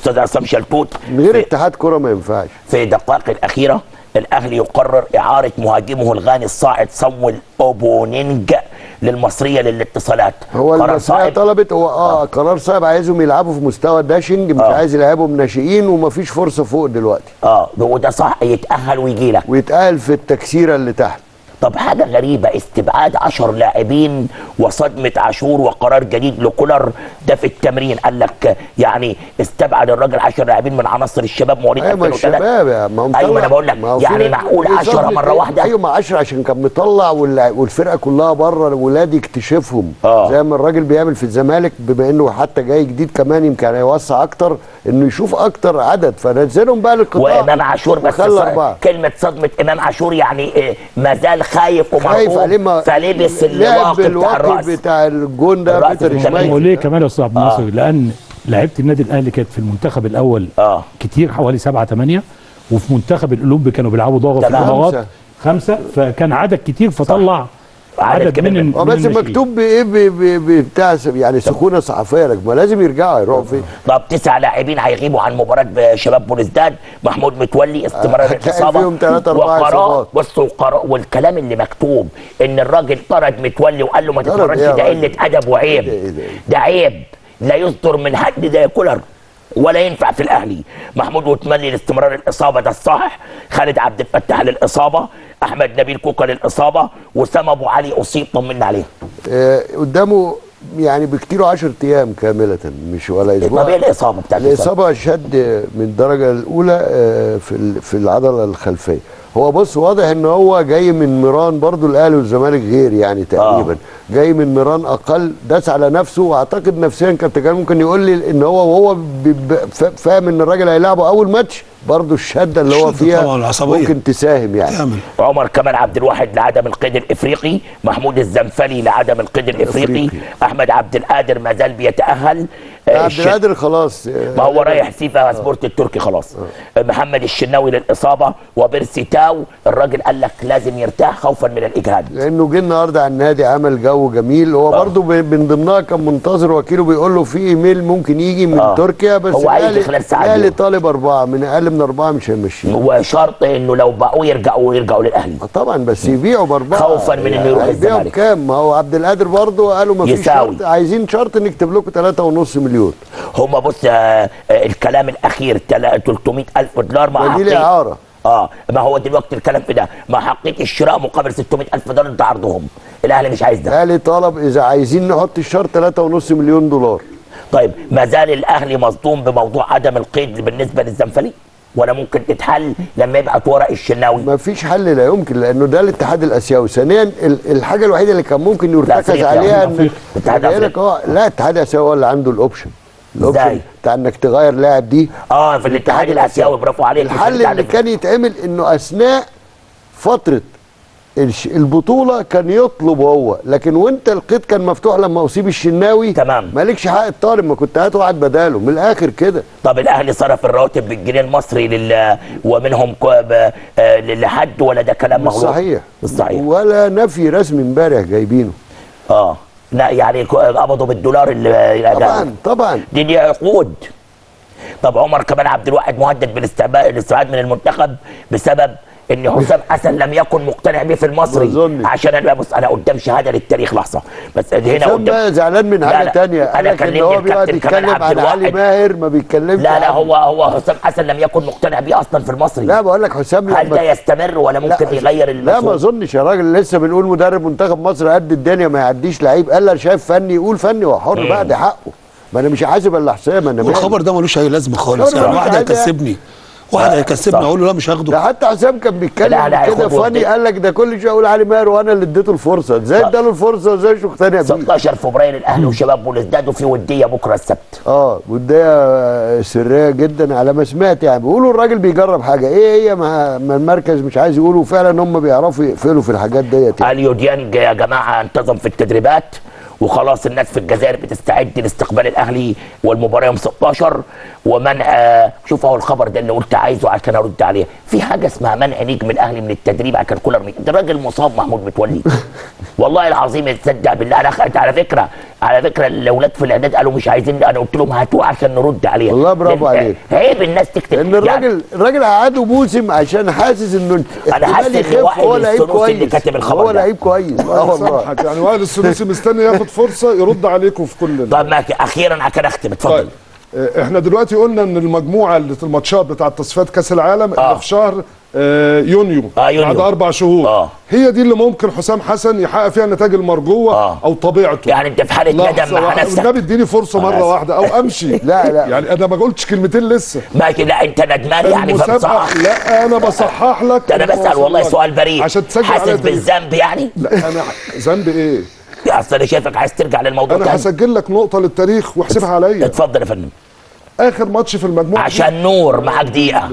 استاذ عصام شلتوت من غير في- اتحاد كره ما ينفعش في الدقائق الأخيرة الأهلي يقرر إعارة مهاجمه الغاني الصاعد صمويل أوبونينج للمصرية للاتصالات هو قرار المسرحيه صائب طلبت هو اه قرار صعب عايزهم يلعبوا في مستوى داشنج مش آه. عايز يلعبهم ناشئين ومفيش فرصه فوق دلوقتي اه وده صح يتأهل ويجي لك ويتقال في التكسيره اللي تحت طب حاجة غريبة استبعاد عشر لاعبين وصدمة عاشور وقرار جديد لكولر ده في التمرين قال لك يعني استبعد الراجل عشر لاعبين من عناصر الشباب مواليد ايوه ما 2003 الشباب يا ما هو ايوه مطلع- انا بقول لك ما هو في يعني ناس- معقول في 10 صدمة مرة إيه؟ واحدة ايوه ما 10 عشان كان مطلع واللع- والفرقه كلها بره الولاد يكتشفهم آه. زي ما الراجل بيعمل في الزمالك بما انه حتى جاي جديد كمان يمكن هيوسع اكتر انه يشوف اكتر عدد فنزلهم بقى للقطاع وامام عاشور بس وخلى ص- اربعه كلمه صدمه امام عاشور يعني إيه ما زال خايف خايف عليه ما ومرعوب فلبس لعب الواقي بتاع بالواقي الراس بتاع الجون ده الرأس بيتر بتاع شمايكل هو ليه كمان يا استاذ عبد الناصر آه. لان لعيبه النادي الاهلي كانت في المنتخب الاول اه كتير حوالي سبعة ثمانية وفي منتخب الاولمبي كانوا بيلعبوا ضغط في تمام. المباراه خمسة. خمسه فكان عدد كتير فطلع عدد عدد كبير من من- هو من بس الناشئين. مكتوب بايه ب- ب- بتاع يعني سخونه صحفيه لك ما لازم يرجعوا يروحوا فين طب تسع لاعبين هيغيبوا عن مباراه شباب بوليسداد محمود متولي استمرار هتلاقي الاصابه فيهم تلاتة أربعة وقرار إصابات. بصوا قرار والكلام اللي مكتوب ان الراجل طرد متولي وقال له ما طرد تتمرنش إيه يا ده راجل؟ قله ادب وعيب إيه ده- إيه ده- إيه ده عيب لا يصدر من حد زي كولر ولا ينفع في الاهلي محمود متولي لاستمرار الاصابه ده الصح خالد عبد الفتاح للاصابه احمد نبيل كوكا للاصابه وسام ابو علي اصيب طمنا عليه آه قدامه يعني بكتيره 10 ايام كامله مش ولا اسبوع طب ايه الاصابه بتاعت الاصابه شد من الدرجه الاولى آه، في ال- في العضله الخلفيه هو بص واضح ان هو جاي من ميران برضو الاهلي والزمالك غير يعني تقريبا آه. جاي من ميران اقل داس على نفسه واعتقد نفسيا كابتن كان ممكن يقول لي ان هو وهو بي- ب- فا- فاهم ان الراجل هيلعبه اول ماتش برضو الشده اللي هو الشدة فيها طبعاً، العصبية. ممكن تساهم يعني تعمل عمر كمال عبد الواحد لعدم القيد الافريقي محمود الزنفلي لعدم القيد الافريقي الإفريقي. احمد عبد القادر ما زال بيتاهل آه، عبد الش- القادر خلاص آه، ما هو رايح سيفا سبورت التركي خلاص آه، محمد الشناوي للاصابه وبيرسي تاو الراجل قال لك لازم يرتاح خوفا من الاجهاد لانه جه النهارده على النادي عمل جو جميل هو آه. برضه ب- من ضمنها كان منتظر وكيله بيقول له في ايميل ممكن يجي من آه. تركيا بس هو هيجي الاهلي خلال ساعات الاهلي اليوم. طالب اربعه من اقل من اربعه مش هيمشيه وشرط انه لو باعوا يرجعوا يرجعوا للاهلي آه طبعا بس يبيعوا باربعه خوفاً من إنه يروح هيبيعوا الزمالك. بكام؟ ما هو عبد القادر برضه قالوا ما فيش يساوي. شرط عايزين شرط نكتب لكم 3.5 مليون هما بص آه، آه، الكلام الاخير تلا- 300 الف دولار مع ما دي حقيقة- الاعاره اه ما هو دلوقتي الكلام في ده مع حقيقة الشراء مقابل 600 الف دولار ده عرضهم الاهلي مش عايز ده الاهلي طلب اذا عايزين نحط الشرط 3.5 مليون دولار طيب ما زال الاهلي مصدوم بموضوع عدم القيد بالنسبه للزنفلي ولا ممكن تتحل لما يبعت ورق الشناوي ما فيش حل لا يمكن لانه ده الاتحاد الاسيوي ثانيا ال- الحاجه الوحيده اللي كان ممكن يرتكز أفريقيا. عليها ان أفريقيا. الاتحاد جاي لك اه لا الاتحاد الاسيوي هو اللي عنده الاوبشن الاوبشن إزاي؟ بتاع انك تغير لاعب دي اه في الاتحاد الاسيوي برافو عليك الحل اللي كان يتعمل انه اثناء فتره الش- البطوله كان يطلب هو لكن وانت القيد كان مفتوح لما اصيب الشناوي تمام. مالكش حق الطالب ما كنت هات واحد بداله من الاخر كده طب الاهلي صرف الرواتب بالجنيه المصري لل ومنهم كو- ب- آه، لحد ولا ده كلام مش مغلوط صحيح مش صحيح ولا نفي رسمي امبارح جايبينه اه لا يعني كو- قبضوا بالدولار اللي طبعا طبعا دي دي عقود طب عمر كمان عبد الواحد مهدد بالاستعباء الاستبعاد من المنتخب بسبب ان حسام حسن لم يكن مقتنع بيه في المصري ما أظنش. عشان انا بص انا قدام شهاده للتاريخ لحظه بس هنا حسام قدام بقى زعلان من لا، حاجه لا. تانية أنا قال لك ان كلمني هو بيقعد الكابتن كمال يتكلم عبد عن علي الواحد. ماهر ما بيتكلمش لا لا عن- هو هو حسام حسن لم يكن مقتنع بيه اصلا في المصري لا بقول لك حسام هل ده لما يستمر ولا ممكن يغير لا المفهوم؟ ما اظنش يا راجل لسه بنقول مدرب منتخب مصر قد الدنيا ما يعديش لعيب قال لك شايف فني يقول فني هو حر بقى ده حقه ما انا مش حاسب الا حسام انا مالي. والخبر ده ملوش اي لازمه خالص الخبر يعني ملوش واحد حاجة. هيكسبني واحد صح. هيكسبني اقول له لا مش ده هاخده حتى حسام كان بيتكلم لا، لا، كده هياخد فني وقت. قال لك ده كل شويه اقول علي ماهر وانا اللي اديته الفرصه ازاي صح. اداله الفرصه وازاي مش مقتنع بيه 16 فبراير الاهلي وشباب بوليسداد وفي وديه بكره السبت اه وديه سريه جدا على ما سمعت يعني بيقولوا الراجل بيجرب حاجه ايه هي ما, ما المركز مش عايز يقولوا فعلا هم بيعرفوا يقفلوا في الحاجات ديت يعني. اليو ديانج يا جماعه انتظم في التدريبات وخلاص الناس في الجزائر بتستعد لاستقبال الاهلي والمباراه يوم 16 ومنع شوف اهو الخبر ده اللي قلت عايزه عشان ارد عليه في حاجه اسمها منع نجم الاهلي من التدريب عشان كولر مي- ده راجل مصاب محمود متولي والله العظيم تصدق بالله انا أخدت على فكره على فكره الاولاد في الاعداد قالوا مش عايزين انا قلت لهم هاتوه عشان نرد عليه والله برافو لأن عليك. عيب الناس تكتب لان الراجل الراجل قعده موسم عشان حاسس انه أنا حاسس احتمال إن يخف واحد هو لعيب السنوسي اللي كويس كاتب الخبر هو ده. لعيب كويس اه والله سامحك يعني وائل السنوسي مستني ياخد فرصه يرد عليكم في كل ال- طب ما اخيرا عشان اختم اتفضل طيب آه، احنا دلوقتي قلنا ان المجموعه اللي الماتشات بتاعه تصفيات كاس العالم آه. اللي في شهر آه، يونيو آه، يونيو. بعد اربع شهور آه. هي دي اللي ممكن حسام حسن يحقق فيها النتائج المرجوه آه. او طبيعته يعني انت في حاله ندم لحظه مع واحده نفسك والنبي اديني فرصه أنا مره آسف. واحده او امشي لا، لا. يعني انا ما قلتش كلمتين لسه ماشي لا انت ندمان يعني المسابقه فبصح لا انا بصحح لك ده انا بسال والله وأوصل لك. سؤال بريء عشان تسجل حاسس عليا تاريخ. بالذنب يعني لا انا ذنب ايه يا اصل انا شايفك عايز ترجع للموضوع انا تاني هسجل لك نقطه للتاريخ واحسبها عليا اتفضل يا فندم اخر ماتش في المجموعه دي عشان نور معاك دقيقه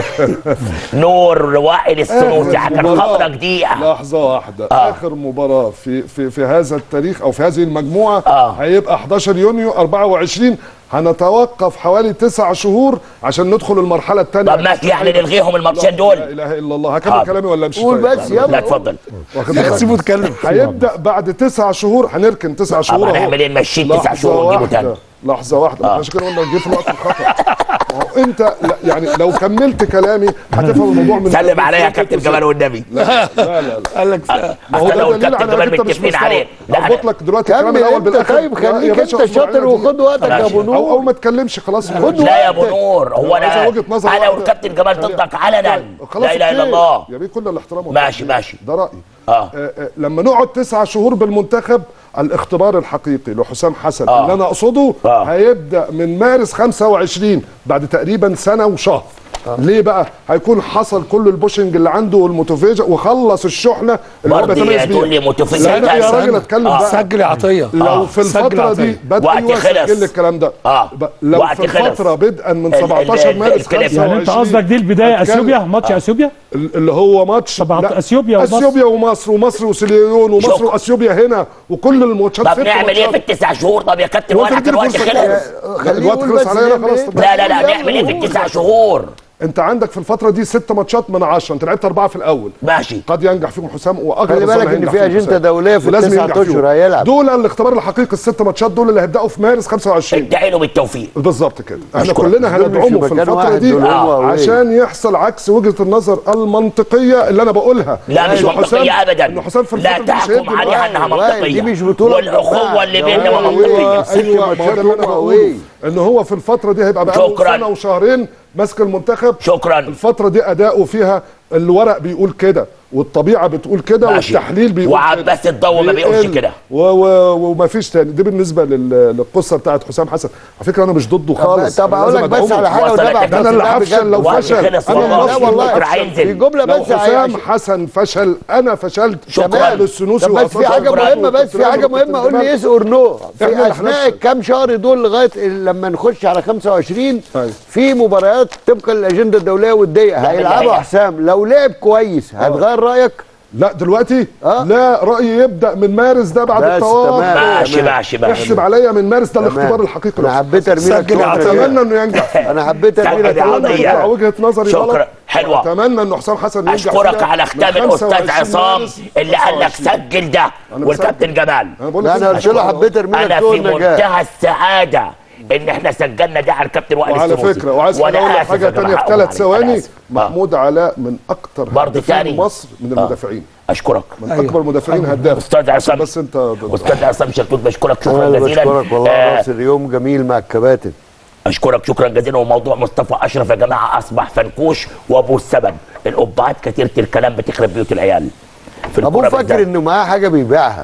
نور وائل السنوسي آخر عشان مباراة- خاطرك دقيقه لحظة واحدة آه. آه. آخر مباراة في في في هذا التاريخ أو في هذه المجموعة آه. هيبقى 11 يونيو 24 هنتوقف حوالي تسع شهور عشان ندخل المرحلة الثانية طب ماشي يعني نلغيهم الماتشين دول لا إله إلا الله هكمل حاضر. كلامي ولا أمشي قول طيب؟ بس لا يلا اتفضل واخد بالك؟ سيبه يتكلم هيبدأ بعد تسع شهور هنركن تسع شهور أهو. هنعمل إيه؟ نمشيه تسع لحظة شهور ونجيبه واحدة. تاني. لحظة واحدة آه. عشان كده قلنا جه في الوقت الخطأ ما هو أنت لا يعني لو كملت كلامي هتفهم الموضوع من سلم عليا يا كابتن جمال والنبي لا لا لا قال لك ما هو اصل ده لو دليل الكابتن على جمال انك انت مش متفقين مستوعب عليه لا اربط أنا- لك دلوقتي الكلام كمل الاول انت بالاخر طيب يا- يا خليك باشا انت اصبر شاطر عليا دي. وخد وقتك يا ابو او نور او ما تكلمش خلاص خد لا يا ابو وقتك. نور هو عايز انا وجهة نظر انا واحدة. والكابتن جمال ضدك علنا خلاص لا اله الا اوكي. الله يا بيه كل الاحترام ماشي، والتقدير. ماشي. ده رايي اه آه، آه، لما نقعد تسعة شهور بالمنتخب الاختبار الحقيقي لحسام حسن آه. اللي انا اقصده آه. هيبدا من مارس 25 بعد تقريبا سنه وشهر ليه بقى؟ هيكون حصل كل البوشنج اللي عنده والموتوفيجا وخلص الشحنه اللي هو برضه بيتميز تقول لي بيها موتوفيجا لا لا يا تاني. راجل اتكلم آه. بقى سجل يا عطيه لو في سجل الفترة عطية. دي بدء وقت ايوه خلص. سجل الكلام ده آه. ب- لو وقت في خلص. الفترة بدءا من ال- 17 ال- مارس الكلام. 25 يعني انت قصدك دي البدايه هتكلم. اثيوبيا ماتش اثيوبيا اللي هو ماتش طبعا لا، أثيوبيا ومصر. اثيوبيا ومصر ومصر وسيليون ومصر شكرا. واثيوبيا هنا وكل الماتشات طب ست نعمل ايه في ماتشات. التسع شهور طب يا كابتن هو وانا انت كان بتديني وقت فرصة خلص كده؟ خليه الوقت يقول خلص بس عليا نعمل خلاص ايه؟ طب لا لا لا يلا نعمل ايه في قول. التسع شهور انت عندك في الفترة دي ست ماتشات من 10 انت لعبت اربعة في الاول ماشي قد ينجح فيهم حسام واغلب خلي الظن بالك ان هينجح في فيهم اجنده حسام. دوليه في ولازم التسعة ينجح فيهم. اشهر هيلعب دول الاختبار الحقيقي الست ماتشات دول اللي هيبداوا في مارس 25 ادعي له بالتوفيق بالظبط كده احنا أشكرك. كلنا دول مش هندعمه في مكان الفتره واحد، دي دول هم آه. أولين. عشان يحصل عكس وجهه النظر المنطقيه اللي انا بقولها لا مش إن حسام- منطقية ابدا ان حسام في لا الفتره دي مش تحكم هيقدر عليها انها وائل، وائل، منطقية دي مش بطولة والاخوة اللي مجموعة. بيننا ده منطقية ايوه ست ايوه ما هو ماتشات ده اللي انا هم بقوله أوي. ان هو في الفتره دي هيبقى بقى شكراً. سنه وشهرين ماسك المنتخب شكرا الفتره دي اداؤه فيها الورق بيقول كده والطبيعه بتقول كده ماشي. والتحليل بيقول وعباس كده. الضو ما بيقولش بيقل. كده. و- و- وما فيش تاني دي بالنسبه لل- للقصه بتاعت حسام حسن على فكره انا مش ضده خالص طب أنا اقول لازم لك بس أدعمه. على حاجه وصلت وده الفكرة. بعد انا اللي ده هفشل بجد. لو وقت فشل خلص انا والله. لا المصري والله بكرة هينزل. في جمله لو بس حسام عشان- حسن فشل انا فشلت شكراً. وائل السنوسي طب بس في وعصام حاجه شكراً. مهمه بس في حاجه مهمه قول لي يس اور نو في إحنا اللي اثناء هنفشل. الكام شهر دول لغايه لما نخش على 25 أيوة. في مباريات طبقا للاجنده الدوليه والديه هيلعبوا بالله. حسام لو لعب كويس هتغير رايك لا دلوقتي آه. لا رايي يبدا من مارس ده بعد بس التوقف تمام. ماشي ماشي ماشي احسب عليا من مارس ده تمام. الاختبار الحقيقي انا حبيت ارمي لك سجل يا شكرا عطية. اتمنى انه ينجح فيه. انا حبيت ارمي سجل لك يا شكرا عطية. يطلع وجهه نظري شكرا. غلط حلوة. اتمنى ان حسام حسن ينجح اشكرك فيها على من ختام الاستاذ 25 عصام مارس اللي قال لك 25. سجل ده أنا والكابتن جمال انا بقول لا لك انا قلت له حبيت ارمي لك انا طول في النجاح منتهى السعاده ان احنا سجلنا ده على الكابتن وائل وعلى السنوسي. فكره وعايز وأنا اقول لك آسف حاجه يا ثانيه جماعة، في ثلاث أقول عليك، أنا ثواني آسف. آه. محمود علاء من اكتر برضه هدافين تاني. مصر من المدافعين اشكرك من اكبر مدافعين هداف استاذ عصام بس انت استاذ عصام شلتوت بشكرك انا شكرا اللي جزيلا بشكرك والله آه، ناصر يوم جميل مع الكباتن اشكرك شكرا جزيلا وموضوع مصطفى اشرف يا جماعه اصبح فنكوش وابوه السبب الابهات كثيره الكلام بتخرب بيوت العيال في ابوه الكرة فاكر بالذات. انه معاه حاجه بيبيعها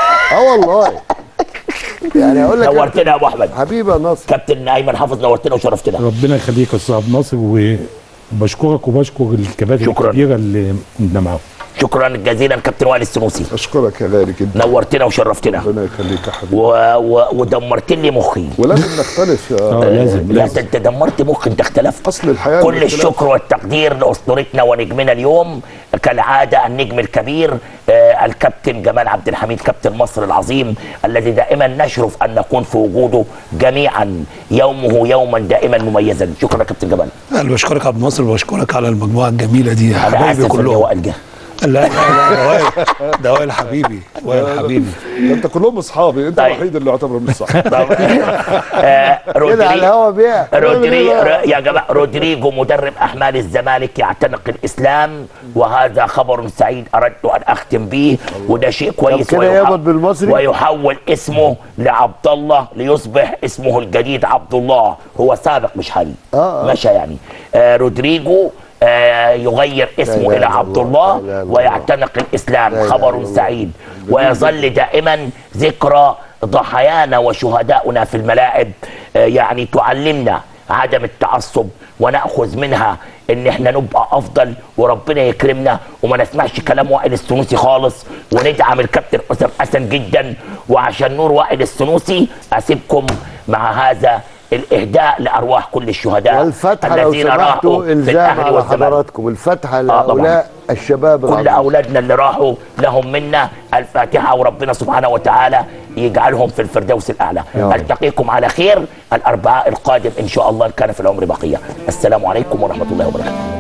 اه والله يعني اقول لك نورتنا يا ابو احمد حبيبي يا ناصر كابتن ايمن حافظ نورتنا وشرفتنا ربنا يخليك يا استاذ عبد الناصر وبشكرك وبشكر الكباتن شكراً. الكبيره اللي كنا معاهم شكرا جزيلا كابتن وائل السنوسي اشكرك يا غالي جدا نورتنا وشرفتنا ربنا يخليك يا حبيبي و... و... ودمرت لي مخي ولازم نختلف يا اه لازم لا لازم انت دمرت مخي انت اختلفت اصل الحياه كل الاختلاف. الشكر والتقدير لاسطورتنا ونجمنا اليوم كالعاده النجم الكبير آه، آه، الكابتن جمال عبد الحميد كابتن مصر العظيم الذي دائما نشرف ان نكون في وجوده جميعا يومه يوما دائما مميزا شكرا يا كابتن جمال انا بشكرك يا عبد الناصر وبشكرك على المجموعه الجميله دي انا حبايبي اسف ان كلهم هو الجه لا لا لا ده وائل ده وائل حبيبي وائل حبيبي ده انت كلهم اصحابي انت طيب. الوحيد اللي يعتبر مش صح طب، آه، كده على رودري الهوا بيع رودري يا جماعه رودريجو مدرب احمال الزمالك يعتنق الاسلام وهذا خبر سعيد اردت ان اختم به وده شيء كويس كده ويح- يقبض بالمصري؟ ويحول اسمه لعبد الله ليصبح اسمه الجديد عبد الله هو سابق مش حالي آه، آه. مشى يعني آه رودريجو آه يغير اسمه إله الى إلا عبد الله، الله لا إله إلا ويعتنق الاسلام لا إله خبر إلا الله. سعيد ويظل دائما ذكرى ضحايانا وشهداؤنا في الملاعب آه، يعني تعلمنا عدم التعصب وناخذ منها ان احنا نبقى افضل وربنا يكرمنا وما نسمعش كلام وائل السنوسي خالص وندعم الكابتن حسام حسن جدا وعشان نور وائل السنوسي اسيبكم مع هذا الاهداء لارواح كل الشهداء والفتحه لو الذين راحوا سمحتوا في الزام الاهلي على والزمالك حضراتكم الفتحه طبعاً. لهؤلاء الشباب كل العظيم. اولادنا اللي راحوا لهم منا الفاتحه وربنا سبحانه وتعالى يجعلهم في الفردوس الاعلى رب. التقيكم على خير الاربعاء القادم ان شاء الله إن كان في العمر بقيه السلام عليكم ورحمه الله وبركاته